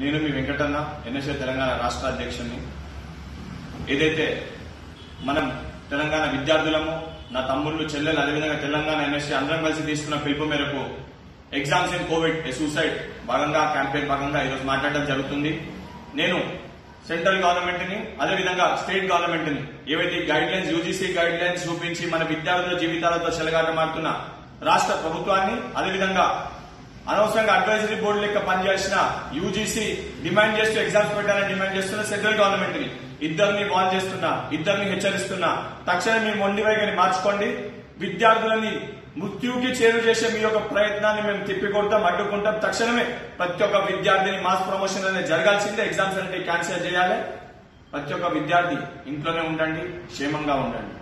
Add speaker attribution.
Speaker 1: నేను మీ వెంకటన్న ఎన్ఎస్ఏ తెలంగాణ రాష్ట్ర అధ్యక్షుడిని ఏదైతే మనం తెలంగాణ విద్యార్థులము నా తమ్ముళ్ళు చెల్లెలు అదేవిధంగా తెలంగాణ ఎన్ఎస్సీ అందరం కలిసి తీసుకున్న పిలుపు మేరకు exams in covid a suicide భాగంగా క్యాంపెయిన్ భాగంగా ఈరోజు మాట్లాడడం జరుగుతుంది నేను సెంట్రల్ గవర్నమెంట్ ని అదేవిధంగా స్టేట్ గవర్నమెంట్ ని ఏవైతే guidelines UGC guidelines చూపించి మన విద్యార్థుల జీవితాలతో చెలగాటమాడుతున్న రాష్ట్ర ప్రభుత్వాన్ని అదేవిధంగా అనవసరంగా అడ్వైజరీ బోర్డు లెక్క పనిచేసిన యూజీసీ డిమాండ్ చేస్తూ ఎగ్జామ్స్ పెట్టాలని డిమాండ్ చేస్తున్న సెంట్రల్ గవర్నమెంట్ ని ఇద్దరిని వాన్ చేస్తున్నా ఇద్దరిని హెచ్చరిస్తున్నా తక్షణం మీ మొండి వైఖరి మార్చుకోండి విద్యార్థులని మృత్యువుకి చేరు చేసే మీ యొక్క ప్రయత్నాన్ని మేము తిప్పికొడతాం అడ్డుకుంటాం తక్షణమే ప్రతి ఒక్క విద్యార్థిని మాస్ ప్రమోషన్ అనేది జరగాల్సిందే ఎగ్జామ్స్ అనేది క్యాన్సిల్ చేయాలి ప్రతి ఒక్క విద్యార్థి ఇంట్లోనే ఉండండి క్షేమంగా ఉండండి